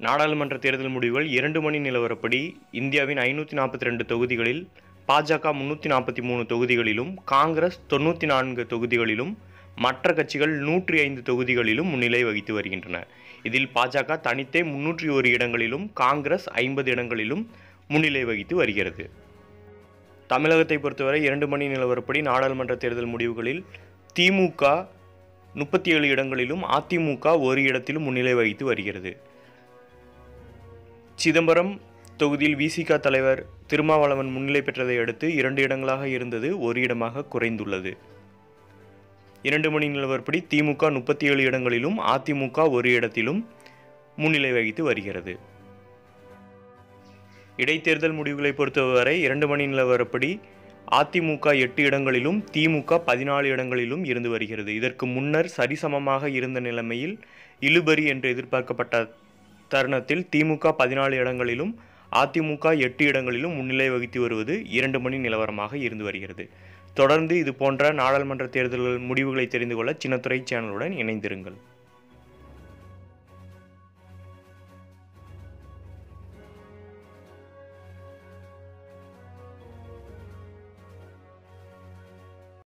நாடாளுமன்ற தேர்தல் முடிவுகள் இரண்டு மணி நிலவரப்படி இந்தியாவின் ஐநூற்றி நாற்பத்தி ரெண்டு தொகுதிகளில் பாஜக முன்னூற்றி நாற்பத்தி மூணு தொகுதிகளிலும் காங்கிரஸ் தொண்ணூற்றி நான்கு தொகுதிகளிலும் மற்ற கட்சிகள் நூற்றி ஐந்து தொகுதிகளிலும் முன்னிலை வகித்து வருகின்றன இதில் பாஜக தனித்தே முன்னூற்றி ஒரு இடங்களிலும் காங்கிரஸ் ஐம்பது இடங்களிலும் முன்னிலை வகித்து வருகிறது தமிழகத்தை பொறுத்தவரை இரண்டு மணி நிலவரப்படி நாடாளுமன்ற தேர்தல் முடிவுகளில் திமுக முப்பத்தி ஏழு இடங்களிலும் அதிமுக ஒரு இடத்திலும் முன்னிலை வகித்து வருகிறது சிதம்பரம் தொகுதியில் விசிக தலைவர் திருமாவளவன் முன்னிலை பெற்றதை அடுத்து இரண்டு இடங்களாக இருந்தது ஒரு இடமாக குறைந்துள்ளது இரண்டு மணி நிலவரப்படி திமுக முப்பத்தி ஏழு இடங்களிலும் அதிமுக ஒரு இடத்திலும் முன்னிலை வகித்து வருகிறது இடைத்தேர்தல் முடிவுகளை பொறுத்தவரை இரண்டு மணி நிலவரப்படி அதிமுக எட்டு இடங்களிலும் திமுக பதினாலு இடங்களிலும் இருந்து வருகிறது இதற்கு முன்னர் சரிசமமாக இருந்த நிலைமையில் இழுபறி என்று எதிர்பார்க்கப்பட்ட தருணத்தில் திமுக பதினாலு இடங்களிலும் அதிமுக எட்டு இடங்களிலும் முன்னிலை வகித்து வருவது இரண்டு மணி நிலவரமாக இருந்து வருகிறது தொடர்ந்து இது போன்ற நாடாளுமன்ற தேர்தல்கள் முடிவுகளை தெரிந்து கொள்ள சின்னத்துறை சேனலுடன் இணைந்திருங்கள்